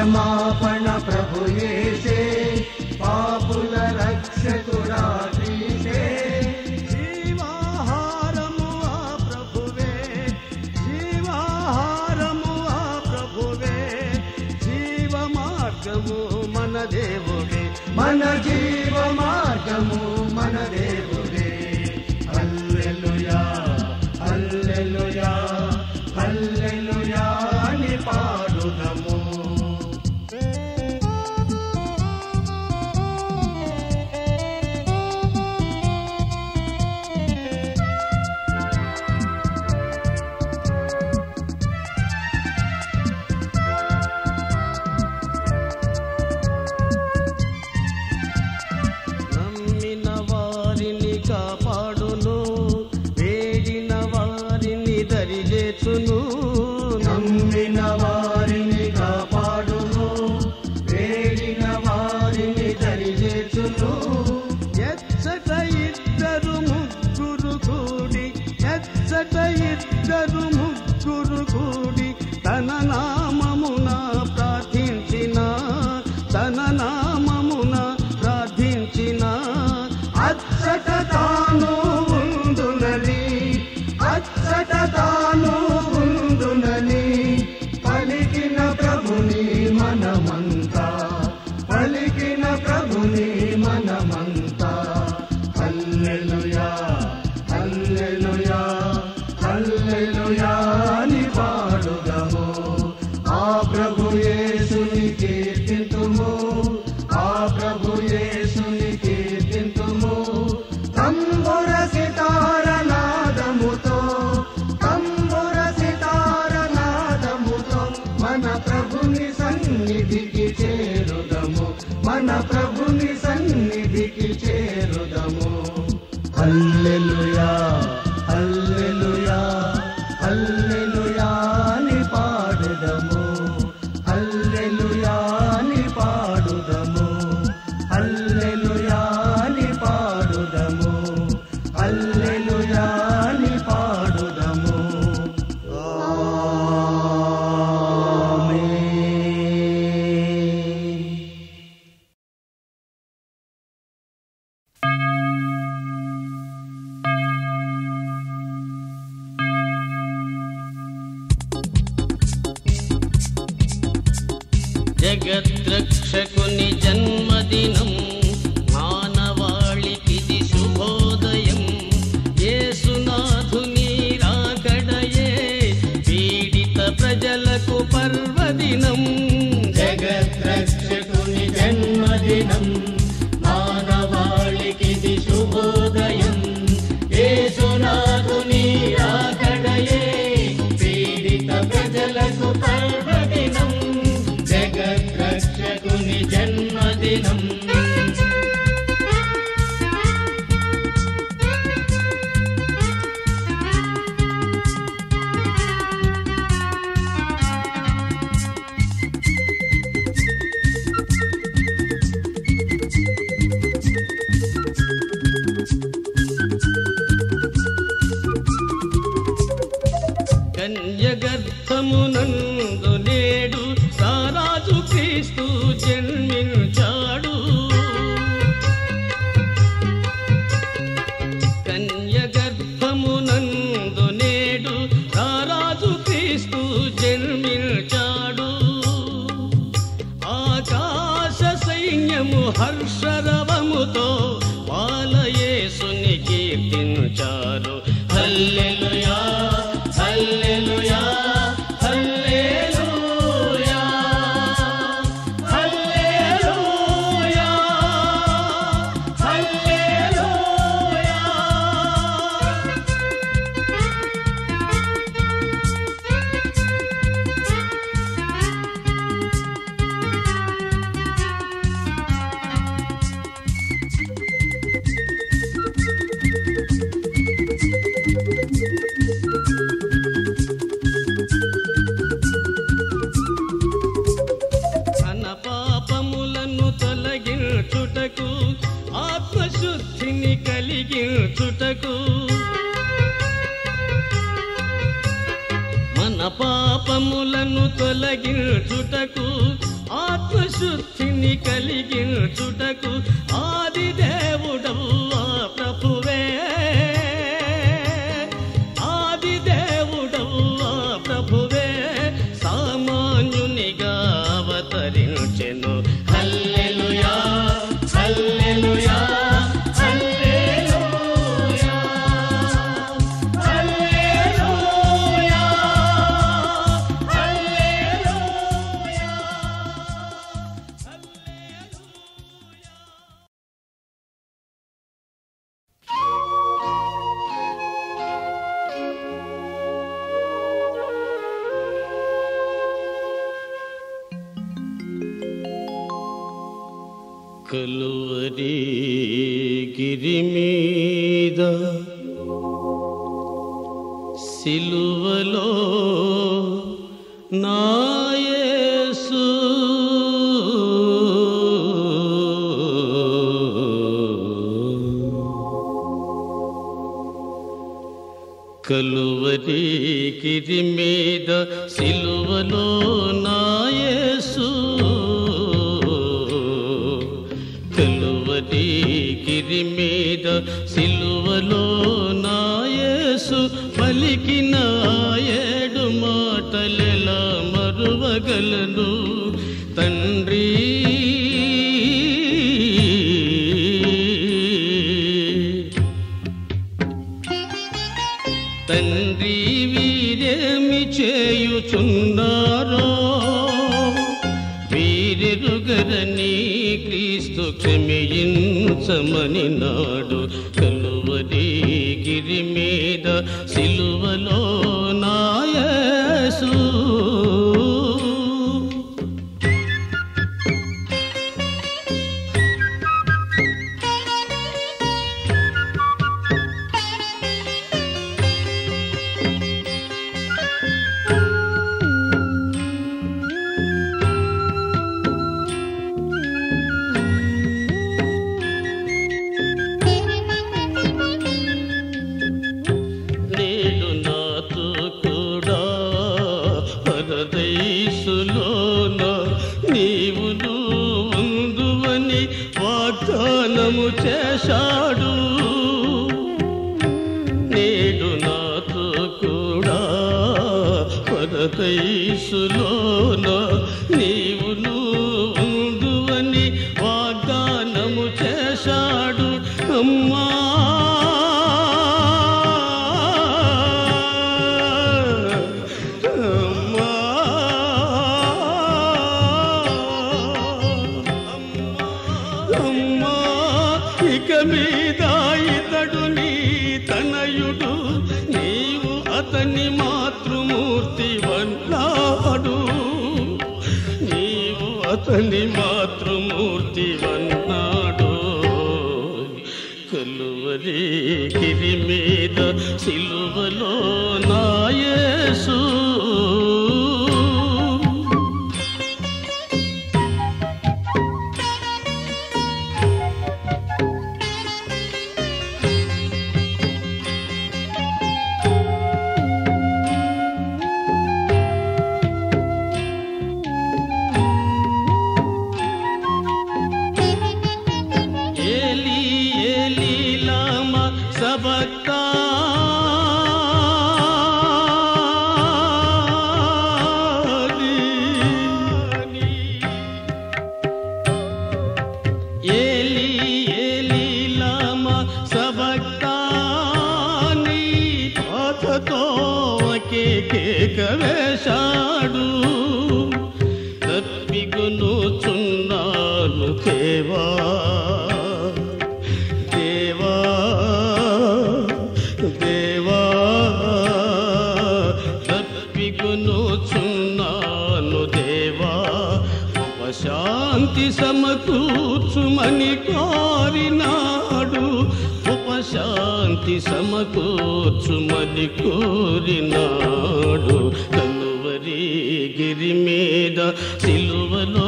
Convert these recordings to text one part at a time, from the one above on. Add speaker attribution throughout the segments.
Speaker 1: క్షమాపణ ప్రభు యేసే పాపుల రక్షకుడా క్రీస్తే
Speaker 2: జీవాహారము ఆ ప్రభువే జీవాహారము ఆ ప్రభువే జీవ మార్గము మన దేవుడే
Speaker 1: మన జీవ మార్గము మన దేవుడే హల్లెలూయా హల్లెలూయా హల్లెలూయా అని పాడుదము
Speaker 2: నమ్మిన వారిని కాపాడును వేడిన వారిని దరిచేచును
Speaker 1: నమ్మిన వారిని కాపాడును వేడిన వారిని దరిచేచును
Speaker 2: ఎచ్చట ఇద్దరు ముగ్గురు కూడి ఎచ్చట ఇద్దరు ముగ్గురు కూడి తన నామమున ప్రార్థించిన తన నామమున ప్రార్థించిన
Speaker 1: అచ్చట తాను ఉందునని అచ్చట తాను ఉందునని పలికిన ప్రభుని మనమంతా పలికిన ప్రభుని మనమంతా హల్లెలూయా హల్లెలూయా హల్లెలూయా అని పాడుదము ఆ ప్రభు యేసుని కీర్తింతుము ఆ ప్రభు యేసుని కీర్తింతుము తంబుర సితార నాదముతో తంబుర సితార నాదముతో మన ప్రభుని సన్నిధికి చేరుదము మన ప్రభుని సన్నిధికి చేరుదము హల్లెలూయా హల్లెలూయా హల్లెలూయా అని పాడుదము హల్లెలూయా అని పాడుదము హల్లెలూయా అని పాడుదము హల్లెలూయా అని పాడుదము ఆమేన్
Speaker 2: జగద్రక్షకుని జన్మదినం మానవాళికిది శుభోదయం యేసునాథుని రాకడయే పీడిత ప్రజలకు పర్వదినం
Speaker 1: జగద్రక్షకుని జన్మదినం మానవాళికిది శుభోదయం యేసునాథుని రాకడయే పీడిత ప్రజలకు పర్వదినం జగద్రక్షకుని జన్మదినం
Speaker 2: కన్యగర్భమునందు నేడు సారాజు క్రీస్తు జన్మించాడు కన్యగర్భమునందు నేడు సారాజు క్రీస్తు జన్మించాడు ఆకాశ సైన్యము హర్షరవముతో బాలయేసుని కీర్తించారు హల్లెలూయా హల్లెలూయా హల్లెలూయా హల్లెలూయా హల్లెలూయా తన పాపములను తొలగించుటకు ఆత్మశుద్ధిని కలిగించుటకు మన పాపములను తొలగించుటకు ఆత్మశుద్ధిని కలిగించుటకు ఆది దేవుడల్లా ప్రభువే ఆది దేవుడల్లా ప్రభువే సామాన్యునిగా అవతరించెను
Speaker 1: హల్లెలూయా హల్లెలూయా హల్లెలూయా హల్లెలూయా హల్లెలూయా
Speaker 2: కలువరి గిరి మీద సిలువలో నాయసు కలువరి గిరి మీద సిలువలో నాయసు కలువరి గిరి మీద సిలువలో నాయసు పలికిన ఏడు మాటలెలా మరువగలను తండ్రి తండ్రి వీరేమి చేయుచున్నారో వీరెరుగరని క్రీస్తు క్షమించమని నాడు కలువరి గిరి మీద సిలువలో నాయసు నేడు నాతో కూడా పరదైసులోన నీవు ఉందువని వాగ్దానము చేశాడు నేడు నాతో కూడా పరదైసులోన నీవు ఉందువని వాగ్దానము చేశాడు అమ్మా అమ్మా అమ్మా ఇక మీద ఇతడు నీ తనయుడు నీవు అతని మాతృమూర్తి వన్నాడు నీవు అతని మాతృమూర్తి వన్నాడు కలువరి గిరి మీద సిలువలో నాయసు ఏలి ఏలి లామ సబక్తా ఏలి ఏలి లామ సబక్తాని పాతతో ఒకే కేక వేశాడు తప్పిగును చున్నాను దేవా దేవా దేవా తప్పిగును చున్నాను దేవా ఉపశాంతి సమకూర్చుమని కోరినాడు ఉపశాంతి సమకూర్చుమని కోరినాడు కలువరి గిరి మీద సిలువలో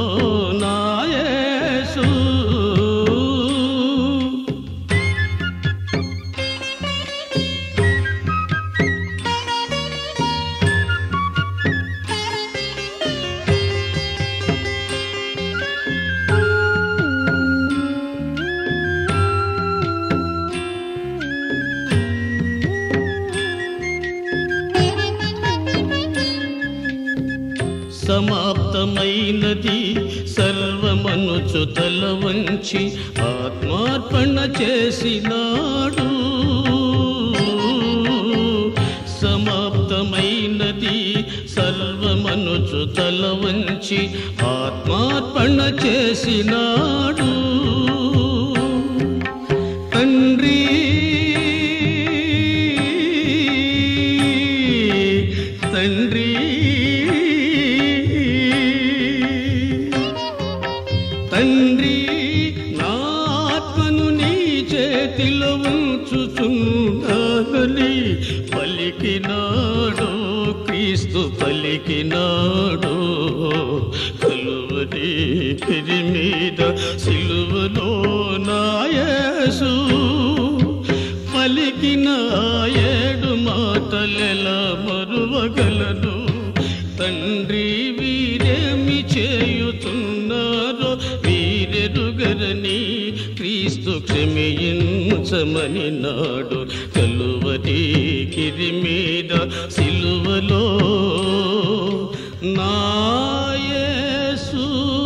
Speaker 2: నాయసు సమాప్తమైనది సర్వమనుచు తల వంచి ఆత్మార్పణ చేసినాడు సమాప్తమైనది సర్వమనుచు తల వంచి ఆత్మార్పణ చేసినాడు తండ్రి తండ్రి తండ్రి నా ఆత్మను నీ చేతిలో ఉంచుచున్నానని పలికినాడు క్రీస్తు పలికినాడు కలువరి గిరి మీద సిలువలో నాయసు పలికిన ఆ ఏడు మాటలెలా మరువగలను తండ్రి వీరేమి చేయుతున్నారో వీరెరుగరని క్రీస్తు క్షమించమని నాడు కలువరి గిరి మీద సిలువలో నాయసు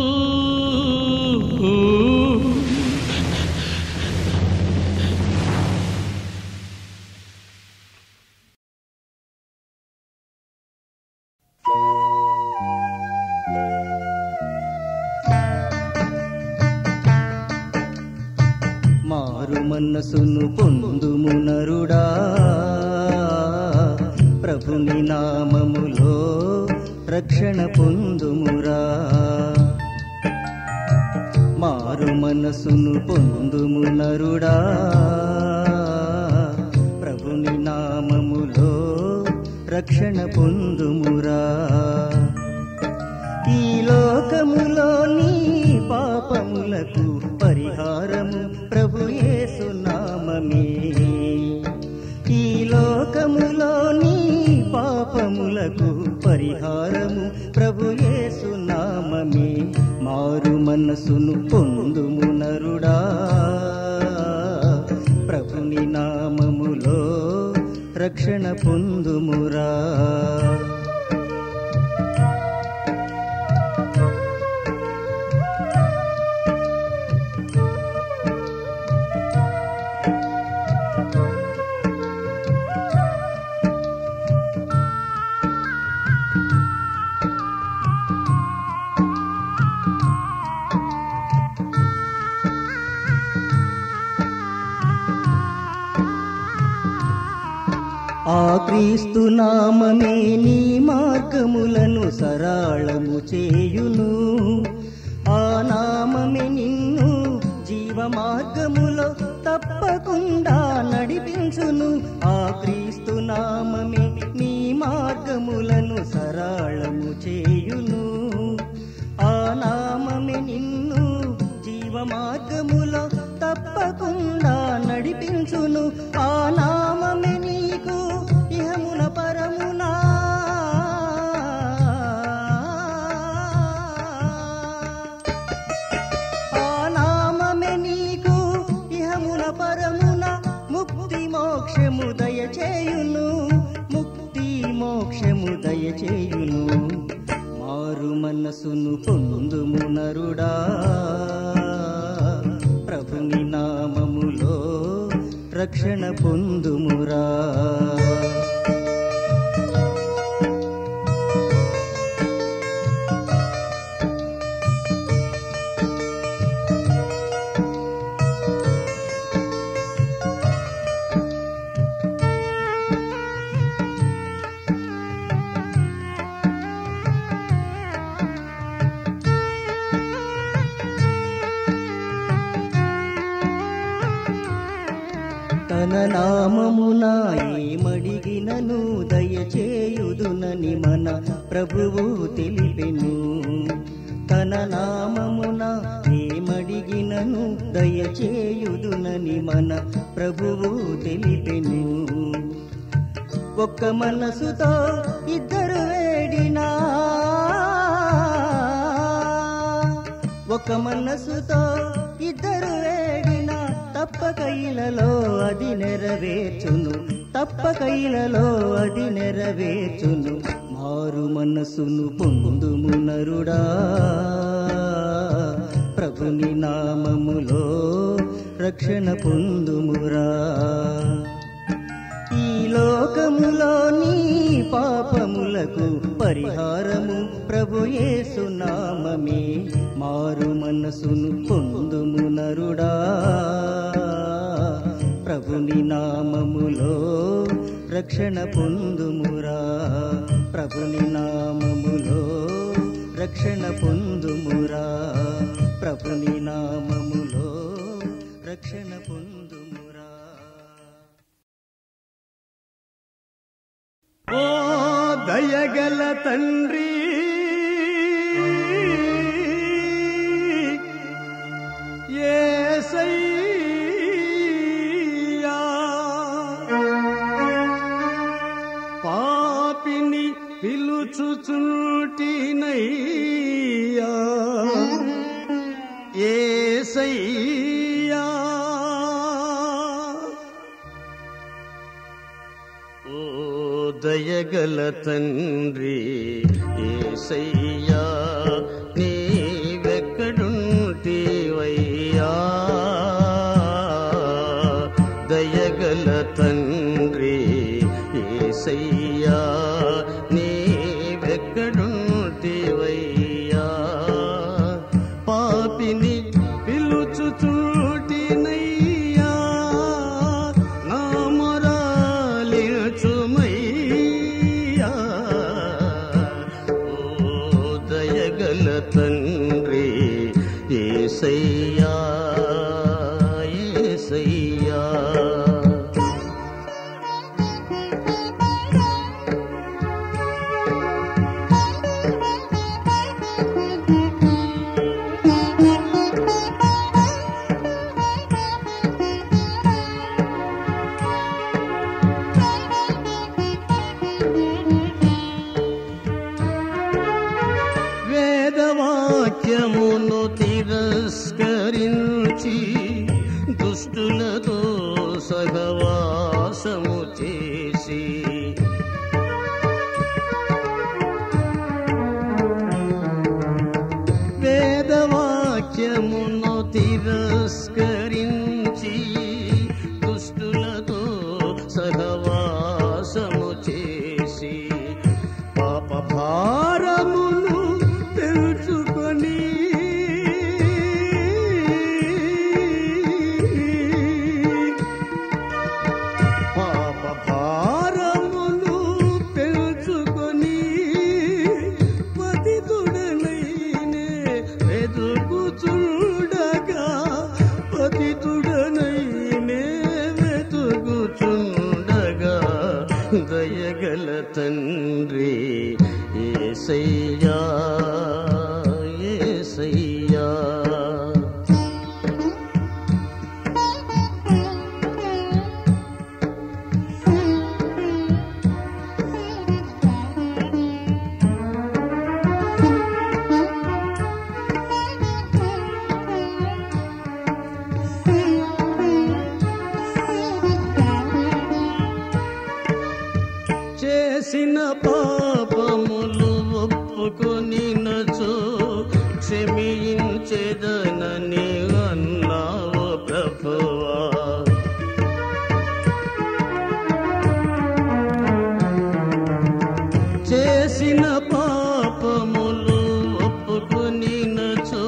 Speaker 3: మారు మనసును పొందుము నరుడా ప్రభుని నామములో రక్షణ పొందుమురా మారు మనసును పొందుము నరుడా ప్రభుని నామములో రక్షణ పొందుమురా ఈ లోకములో నీ పాపములకు పరిహారము ప్రభు యేసు నామమే ఈ లోకములో నీ పాపములకు పరిహారము ప్రభు యేసు నామమే మారు మనసును పొందుము నరుడా ప్రభుని నామములో రక్షణ పొందుమురా ఆ క్రీస్తు నామమే నీ మార్గములను సరళము చేయును ఆ నామమే నిన్ను జీవ మార్గములో తప్పకుండా నడిపించును ఆ క్రీస్తు నామమే నీ మార్గములను సరళము చేయును ఆ నామమే నిన్ను జీవ మార్గములో తప్పకుండా నడిపించును ఆ నామమే నీకు ఇహమున పరమునా ఆ నామమే నీకు ఇహమున పరమున ముక్తి మోక్షము దయచేయును ముక్తి మోక్షము దయచేయును మారు మనసును పొందుము నరుడా ప్రభుని నామములో రక్షణ పొందుమురా తన నామమున ఏమడిగినను దయచేయుదునని మన ప్రభువు తెలిపెను తన నామమున ఏమడిగినను దయచేయుదునని మన ప్రభువు తెలిపెను ఒక్క మనసుతో ఇద్దరు వేడినా ఒక మనసుతో ఇద్దరు వేడిన తప్పక ఇలలో అది నెరవేర్చును తప్పక ఇలలో అది నెరవేర్చును మారు మనసును పొందుము నరుడా ప్రభుని నామములో రక్షణ పొందుమురా ఈ లోకములో నీ పాపములకు పరిహారము ప్రభు యేసు నామమే మారు మనసును పొందుము నరుడా ప్రభుని నామములో రక్షణ పొందుమురా ప్రభుని నామములో రక్షణ పొందుమురా ప్రభుని నామములో రక్షణ పొందుమురా
Speaker 2: ఓ దయగల తండ్రి ఏసయ్యా పాపిని పిలుచుచుంటినయ్యా ఏసయ్యా ఓ దయగల తండ్రి ఏసయ్యా నీవెక్కడుంటివయ్యా దయగల తండ్రి ఏసయ్యా నీవెక్కడుంటివయ్యా పాపిని పిలుచుచూటినయ్యా నా మొరాలిచుమయ్యా ఓ దయగల తండ్రి ఏసయ్యా ఏసయ్యా వేదవాక్యమును తిరస్కరించి దుష్టులతో సహవాసము చేసి వేదవాక్యమును తిరస్కరించి దుష్టులతో సహవాసము చేసి పాప భారమును తెలుసుకొని పాప భారమును తెలుసుకొని పతితుడనైనే వెతుకుచుండగా పతితుడనైనే వెతుకుచుండగా దయగల తండ్రి ఏసయ్యా ఏసయ్యా చేసిన పాపములు ఒప్పుకొని నచో క్షమించేదనని అన్నావు ప్రభువా చేసిన పాపములు ఒప్పుకొని నచో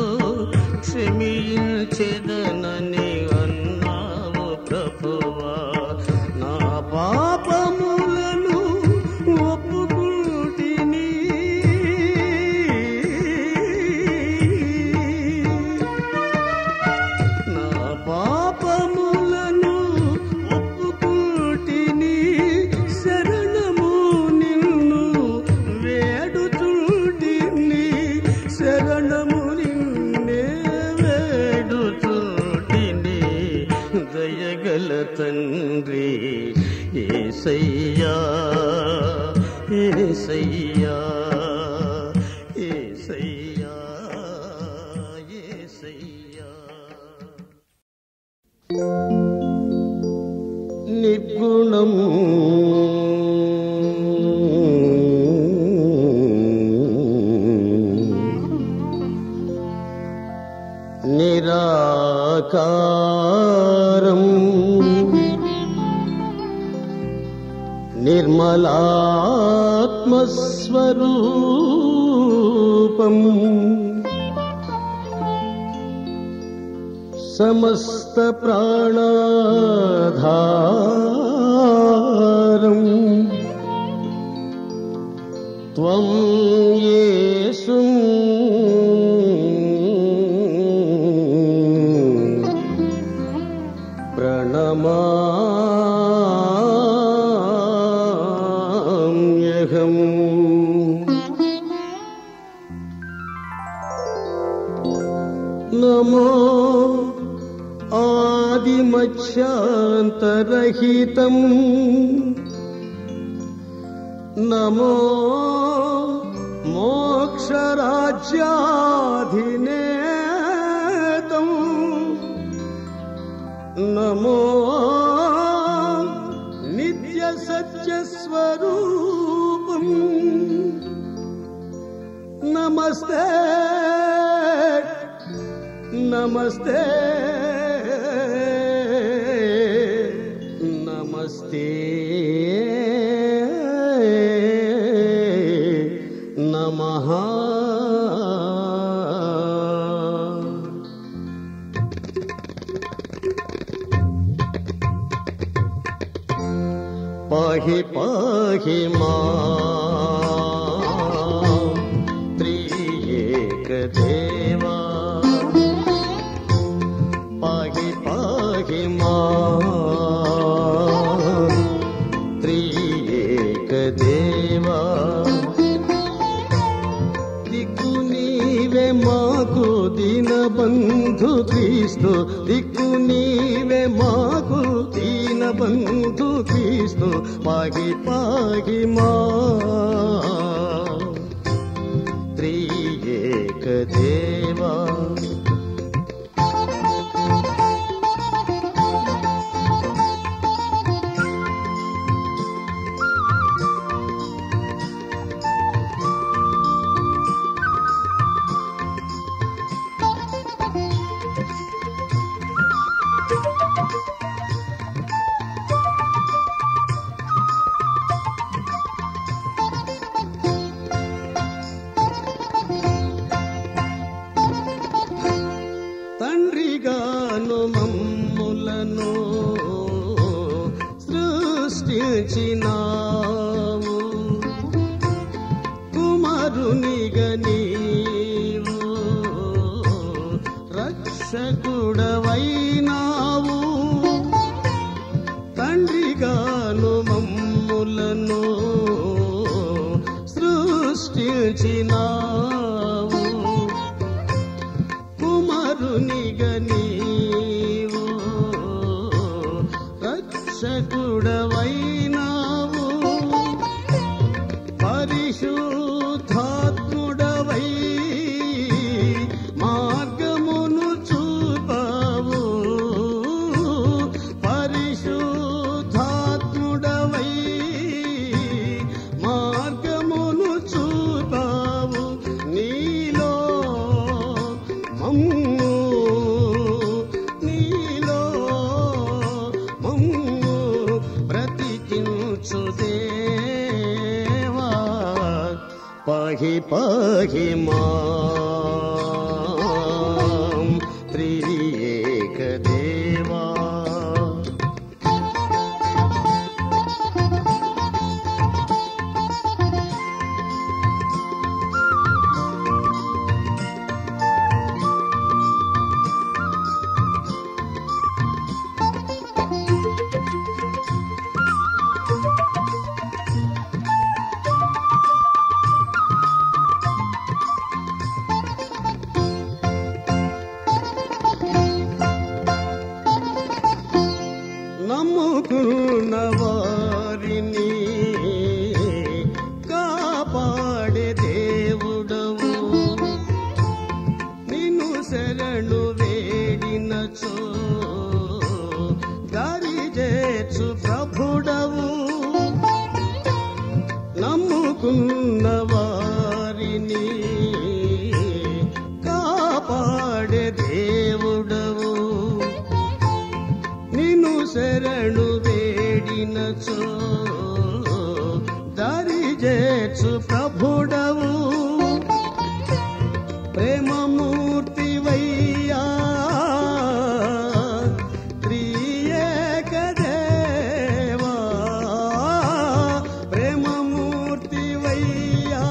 Speaker 2: క్షమించేదనని అన్నావు ప్రభువా నా పాపములను ఒప్పుకుంటిని నా పాపములను ఒప్పుకుంటిని శరణము నిన్ను వేడుచుంటిని శరణము నిన్నే వేడుచుంటిని దయగల తండ్రి ఏసయ్యా ఏసయ్యా ఏసయ్యా ఏసయ్యా నిర్గుణం నిరాకారం నిర్మలాత్మస్వరూపం సమస్త ప్రాణాధారం త్వం యేసు ప్రణమామ్యహం నమో ఆదిమధ్యాంతరహితం నమో మోక్షరాజ్యాధినేతం నమో నిత్య సత్యస్వరూపం నమస్తే నమస్తే నమస్తే నమః పాహి పాహి మా త్రియేకదేవా పాహి పాహి మా త్రియేకదేవా దిక్కు నీవే మాకు దీన బంధు క్రీస్తు దిక్కు నీవే మాకు దీన బంధు క్రీస్తు పాగి పాగి మా త్రియేక దేవా తండ్రిగాను మమ్ములను సృష్టించినావు కుమారునిగ నీవు రక్షకుడవైనావు తండ్రిగాను మమ్ములను సృష్టించినావు కుమారునిగ నీవు రక్షకుడవైనావు పరిశుద్ధాత్ముడవై మార్గమును చూపావు పరిశుద్ధాత్ముడవై మార్గమును చూపావు నీలో మమ్ము నీలో మమ్ము బ్రతికించు దేవా పాహి పాహి మాం త్రియేక దేవా చేర్చు ప్రభుడవు ప్రేమమూర్తి వయ్యా త్రియేక దేవా ప్రేమమూర్తి వయ్యా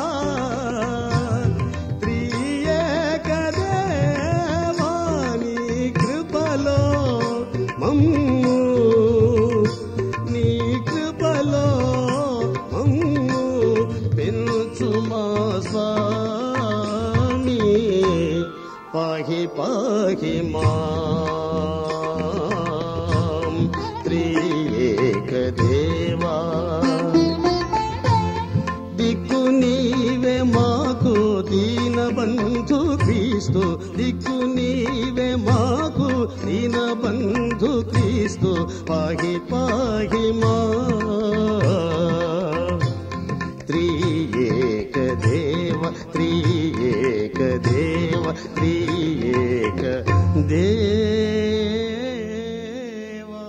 Speaker 2: త్రియేక దేవా నీ కృపలో మమ్ము నీ కృపలో మమ్ము పెంచుమా స్వామి పాహి పాహి మాం త్రియేక దేవా దిక్కు నీవే మాకు దీన బంధు క్రీస్తు దిక్కు నీవే మాకు దీన బంధు క్రీస్తు పాహి పాహి మా త్రియేక దేవ త్రియేక దేవ త్రియేక దేవా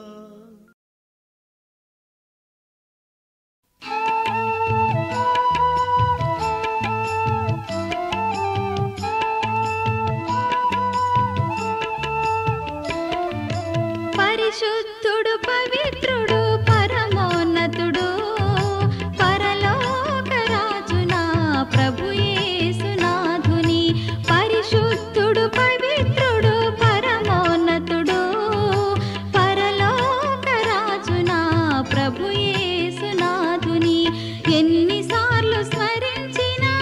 Speaker 4: పరిశుద్ధుడు పవిత్రుడు పరమోన్నతుడు పరలోక రాజునా ప్రభు యేసునాథుని పరిశుద్ధుడు పవిత్రుడు పరమోన్నతుడు పరలోక రాజునా ప్రభు యేసునాథుని ఎన్నిసార్లు స్మరించినా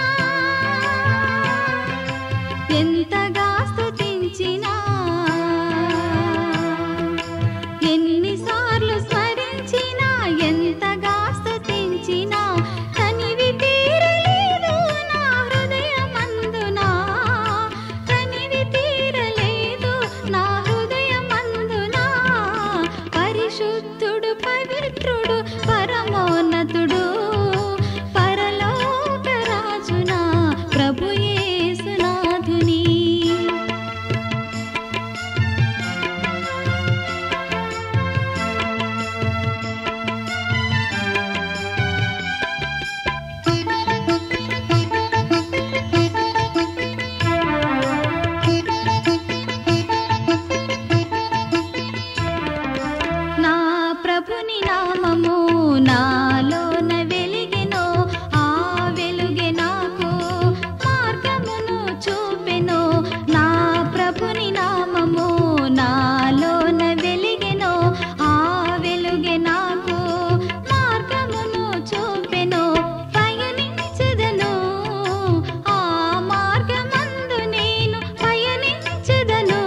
Speaker 4: ఎంతగా స్తుతించినా ఎన్నిసార్లు స్మరించినా ఎంతగా స్తుతించినా తనివి తీరలేదు నా హృదయమందునా తనివి తీరలేదు నా హృదయమందునా పరిశుద్ధుడు పవిత్రుడు పరమోన్నతుడు పరలోక రాజునా ప్రభు యేసునాథుని నా ప్రభుని నామము నాలోన వెలిగెను ఆ వెలుగే నాకు మార్గమును చూపెను నా ప్రభుని నామము నాలోన వెలిగెను ఆ వెలుగే నాకు మార్గమును చూపెను పయనించదను ఆ మార్గమందు నేను పయనించదను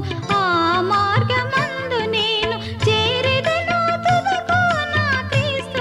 Speaker 4: ఆ మార్గమందు నేను చేరెదను తుదకు నా క్రీస్తు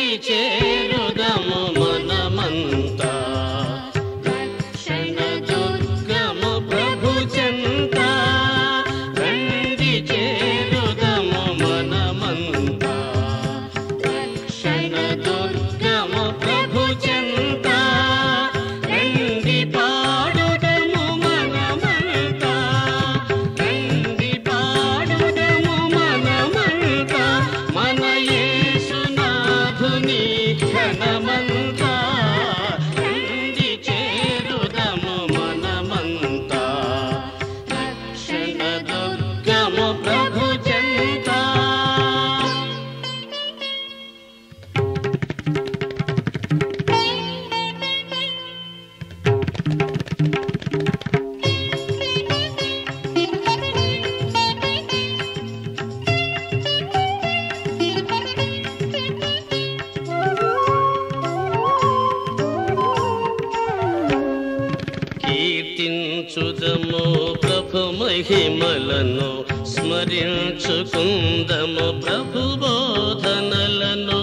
Speaker 1: రండి చేరుదము మనమంతా రక్షణ దుర్గము ప్రభు చెంత రండి చేరుదము మనమంతా రక్షణ దుర్గము ప్రభు చెంత రండి పాడుదము మనమంతా రండి పాడుదము మనమంతా మన యేసునాథుని ఘనమంతా రండి చేరుదము మనమంతా రక్షణ దుర్గము ప్రభు చెంత కీర్తించుదము ప్రభు మహిమలను స్మరించుకుందము ప్రభు బోధనలను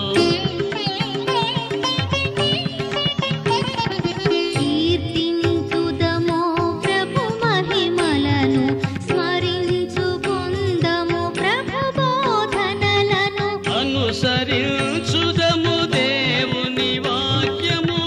Speaker 4: కీర్తింతుదము ప్రభు మహిమలను స్మరించుకుందము ప్రభు బోధనలను
Speaker 1: అనుసరించుదము దేవుని వాక్యము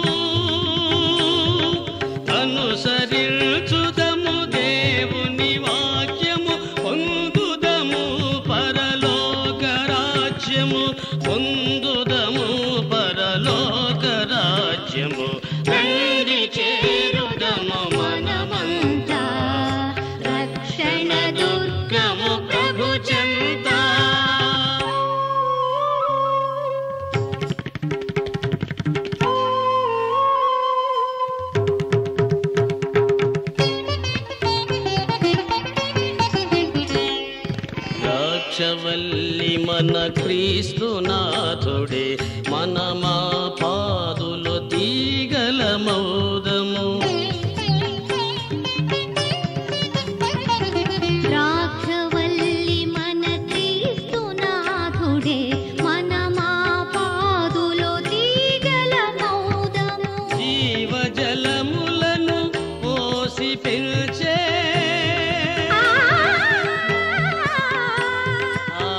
Speaker 1: అనుసరించుదము దేవుని వాక్యము పొందుదము పరలోక రాజ్యము పొందుదము పరలోక రాజ్యము రండి చేరుదము మనమంతా
Speaker 4: రక్షణ
Speaker 1: దుర్గము ప్రభు చెంత ద్రాక్షవల్లి మన క్రీస్తునాథుడే మన మా పాదులు తీగల మౌదము
Speaker 4: ద్రాక్షవల్లి మన క్రీస్తునాథుడే మన మా పాదులో తీగల మౌదము
Speaker 1: జీవజలములను పోసి పిలిచే ఆ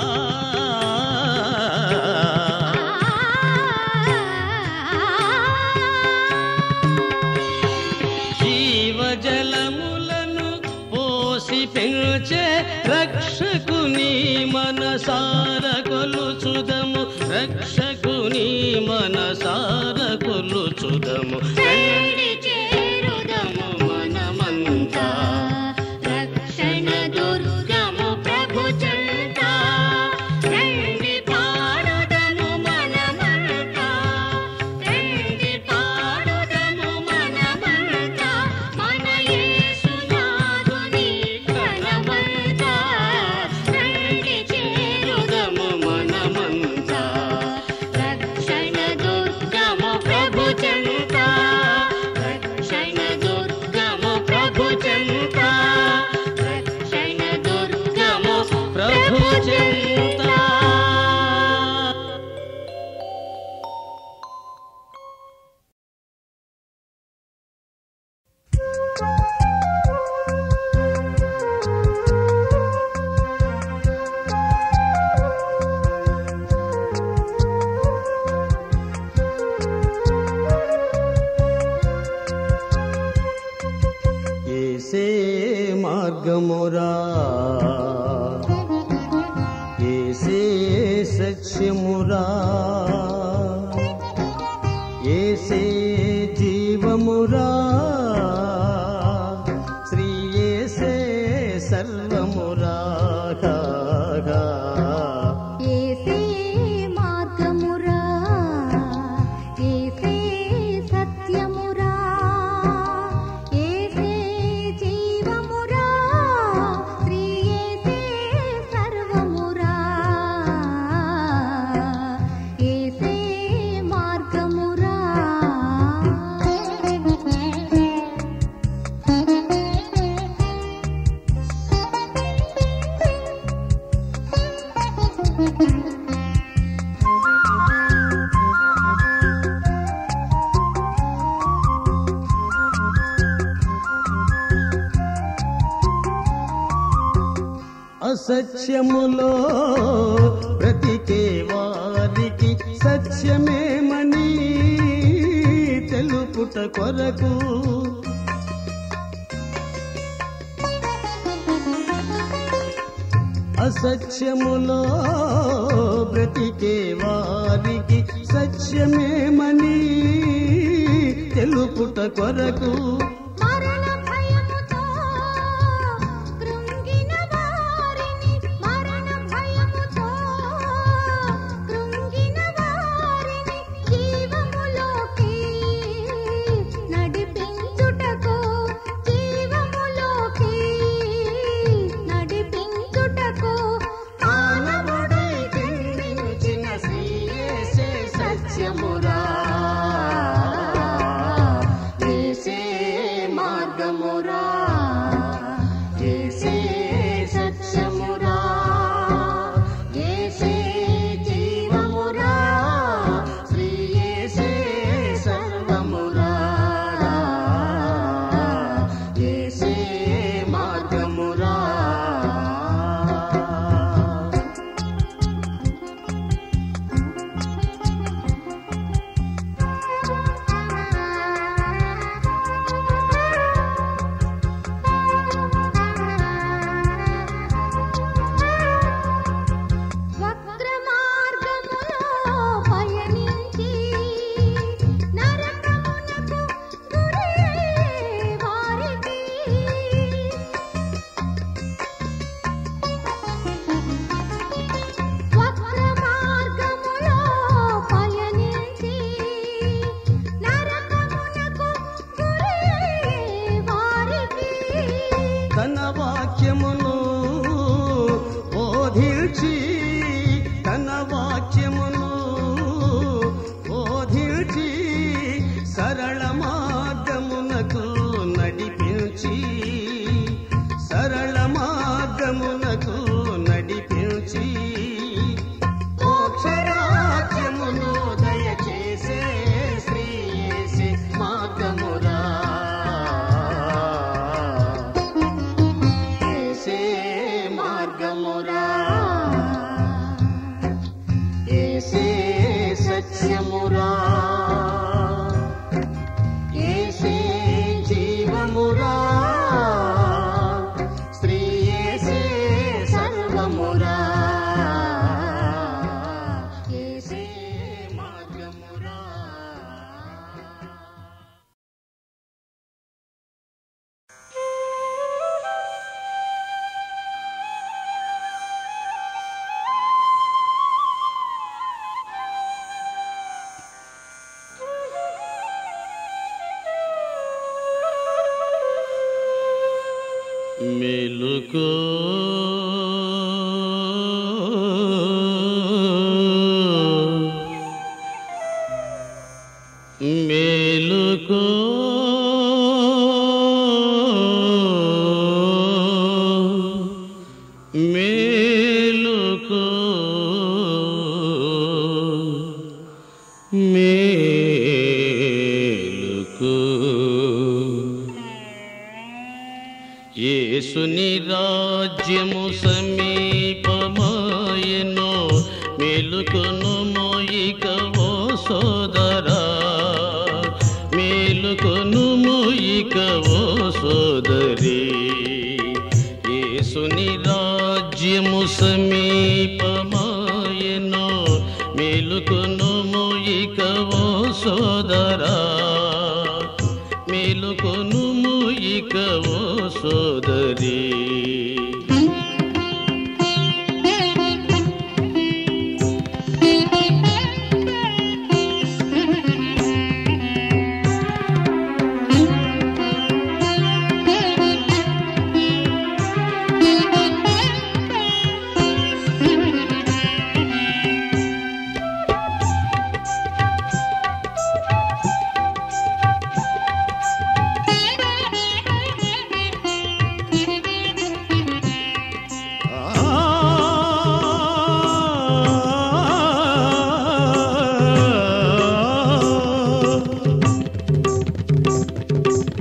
Speaker 1: జీవజలములను పోసి పెంచే రక్షకుని మనసార కొలుచుదము రక్షకుని మనసార కొలుచుదము రండి చేరుదము మనమంతా రక్షణ దుర్గము ప్రభు చెంత రండి పాడుదము మనమంతా రండి పాడుదము మనమంతా మన యేసునాథుని ఘనమంతా రండి చేరుదము మనమంతా రక్షణ దుర్గము ప్రభు చెంత రక్షణ దుర్గము ప్రభు చెంత రక్షణ దుర్గము ప్రభు చెంత
Speaker 2: ఏసే మార్గమురా ఏసే సత్యమురా ఏసే జీవమురా శ్రీ ఏసే సర్వమురా గా, గా.
Speaker 4: ఏసే మార్గమురా ఏసే సత్యమురా ఏసే జీవమురా శ్రీ ఏసే సర్వమురా ఏసే మార్గమురా
Speaker 2: అసత్యములో బ్రతికే వారికి సత్యమేమని తెలుపుట కొరకు అసత్యములో బ్రతికే వారికి సత్యమేమని తెలుపుట కొరకు
Speaker 4: మరణ భయముతో కృంగిన వారిని మరణ భయముతో కృంగిన వారిని జీవములోకి నడిపించుటకు జీవములోకి నడిపించుటకు
Speaker 2: మానవుడై జన్మించిన శ్రీయేసే సత్యమురా ఏసే మార్గమురా ఏసే సత్యమురా ఏసే జీవమురా శ్రీయేసే సర్వమురా ఏసే మార్గమురా
Speaker 4: వక్ర మార్గములో పయనించి నరకమునకు గురయ్యే వారికి వక్ర మార్గములో పయనించి నరకమునకు గురయ్యే వారికి
Speaker 2: తన వాక్యమును బోధించి తన వాక్యమును బోధించి సరళ మార్గమునకు నడిపించి సరళ మార్గమునకు నడిపించి మోక్షరాజ్యమును దయచేసే శ్రీ యేసే మార్గమురా ఏసే మార్గమురా ఏసే సత్యమురా ఏసే జీవమురా శ్రీ ఏసే సర్వమురా ఏసే మార్గమురా
Speaker 1: మేలుకో మేలుకో మేలుకో మేలుకో యేసుని రాజ్యము సమీపమాయనో మేలుకొను మోయిక ఓ సోదరా మేలుకొను మోయిక ఓ సోదరి యేసుని రాజ్యము సమీపమాయనో మేలుకొను మోయిక ఓ సోదరా మేలుకొనుము ఇక ఓ సోదరి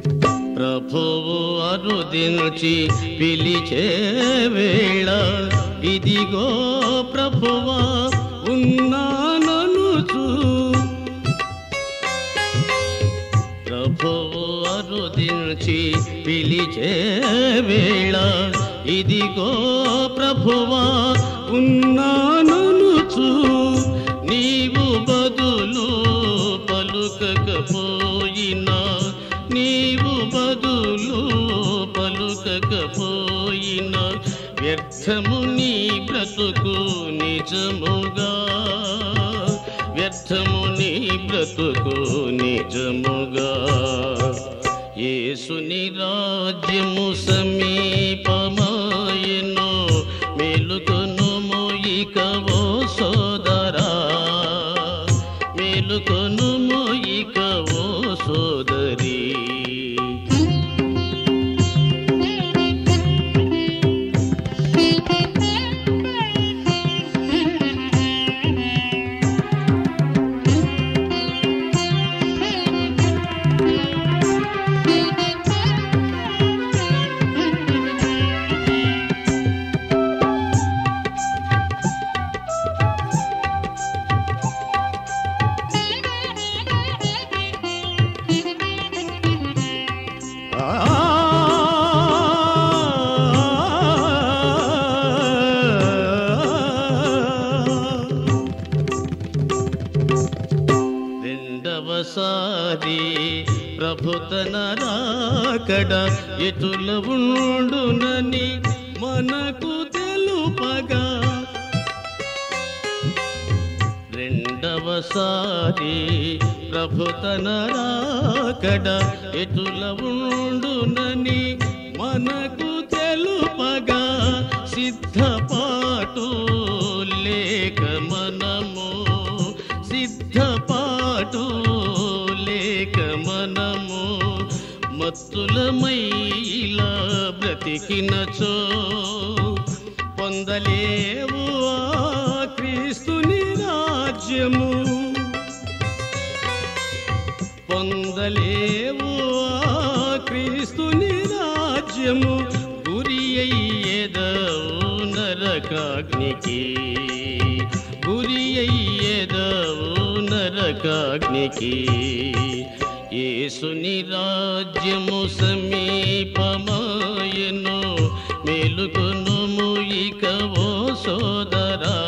Speaker 1: ప్రభువు అరుదించి పిలిచే వేళ ఇదిగో ప్రభువా ఉన్నాననుచు ప్రభువు అరుదించి పిలిచే వేళ ఇదిగో ప్రభువా ఉన్నాననుచు నీవు బదులు పలుకకపోయినా నీవు బదులు పలుకకపోయినా వ్యర్థము నీ బ్రతుకు నిజముగా వ్యర్థము నీ బ్రతుకు నిజముగా యేసుని రాజ్యము సమీపమాయను మేలుకొను మోయికవో సోదరా మేలుకొను మోయికవో సోదరి రెండవసారి ప్రభుతన రాకడ ఎటుల ఉండునని మనకు తెలుపగా రెండవసారి ప్రభుతన రాకడ ఎటుల ఉండునని మనకు తెలుపగా సిద్ధపాటు లేక మనము సిద్ధపాటు లేక మనము మత్తులమై ఇలా బ్రతికినచో పొందలేవు ఆ క్రీస్తుని రాజ్యము పొందలేవు ఆ క్రీస్తుని రాజ్యము గురి అయ్యేదవు నరకాగ్నికి గురి అయ్యేదవు నరకాగ్నికి యేసుని రాజ్యము సమీపమాయను మేలుకొను ఇక ఓ సోదరా